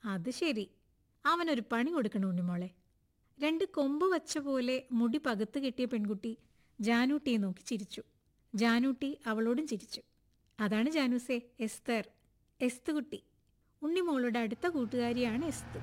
അത് ശരി അവനൊരു പണി കൊടുക്കണം ഉണ്ണിമോളെ രണ്ട് കൊമ്പ് വച്ച പോലെ മുടി പകുത്ത് കെട്ടിയ പെൺകുട്ടി ജാനൂട്ടിയെ നോക്കി ചിരിച്ചു ജാനൂട്ടി അവളോടും ചിരിച്ചു അതാണ് ജാനൂസേ എസ്തർ എസ്തു കുട്ടി ഉണ്ണിമോളുടെ അടുത്ത കൂട്ടുകാരിയാണ് എസ്തു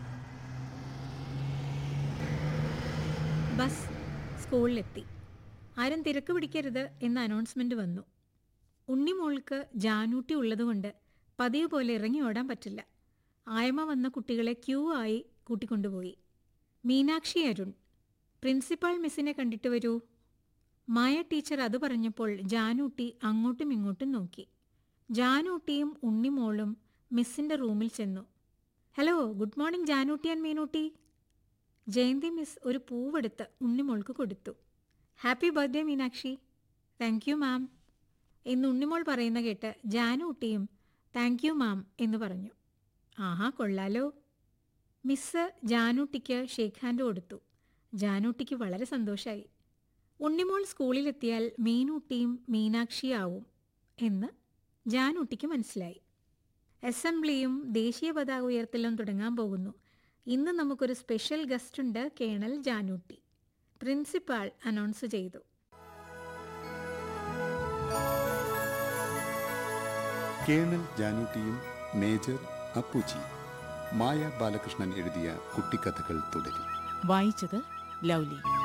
ബസ് സ്കൂളിലെത്തി ആരും തിരക്ക് പിടിക്കരുത് എന്ന അനൗൺസ്മെന്റ് വന്നു ഉണ്ണിമോൾക്ക് ജാനൂട്ടി ഉള്ളതുകൊണ്ട് പതിവ് പോലെ ഇറങ്ങി ഓടാൻ പറ്റില്ല ആയമ വന്ന കുട്ടികളെ ക്യൂ ആയി കൂട്ടിക്കൊണ്ടുപോയി മീനാക്ഷി അരുൺ പ്രിൻസിപ്പാൾ മിസ്സിനെ കണ്ടിട്ട് വരൂ മായ ടീച്ചർ അത് പറഞ്ഞപ്പോൾ ജാനൂട്ടി അങ്ങോട്ടും ഇങ്ങോട്ടും നോക്കി ജാനൂട്ടിയും ഉണ്ണിമോളും മിസ്സിന്റെ റൂമിൽ ചെന്നു hello good morning Januootty and Meenootty Jayanthi miss ഒരു പൂവെടുത്ത് ഉണ്ണിമോൾക്ക് കൊടുത്തു happy birthday Meenakshi thank you ma'am എന്ന് ഉണ്ണിമോൾ പറയുന്ന കേട്ട് ജാനൂട്ടിയും താങ്ക് യു മാം എന്ന് പറഞ്ഞു ആഹാ കൊള്ളാലോ മിസ് ജാനൂട്ടിക്ക് ഷേക്ക് ഹാൻഡ് കൊടുത്തു ജാനൂട്ടിക്ക് വളരെ സന്തോഷമായി ഉണ്ണിമോൾ സ്കൂളിലെത്തിയാൽ മീനൂട്ടിയും മീനാക്ഷിയാവും എന്ന് ജാനൂട്ടിക്ക് മനസ്സിലായി അസംബ്ലിയും ദേശീയ പതാക ഉയർത്തലും തുടങ്ങാൻ പോകുന്നു ഇന്ന് നമുക്കൊരു സ്പെഷ്യൽ ഗസ്റ്റ് ഉണ്ട് കേണൽ ജാനൂട്ടി പ്രിൻസിപ്പാൾ അനൗൺസ് ചെയ്തു കേണൽ ജാനൂട്ടിയും മേജർ അപ്പുജി മായ ബാലകൃഷ്ണൻ എഴുതിയ കുട്ടിക്കഥകൾ തുടരും വായിച്ചത് ലൗലി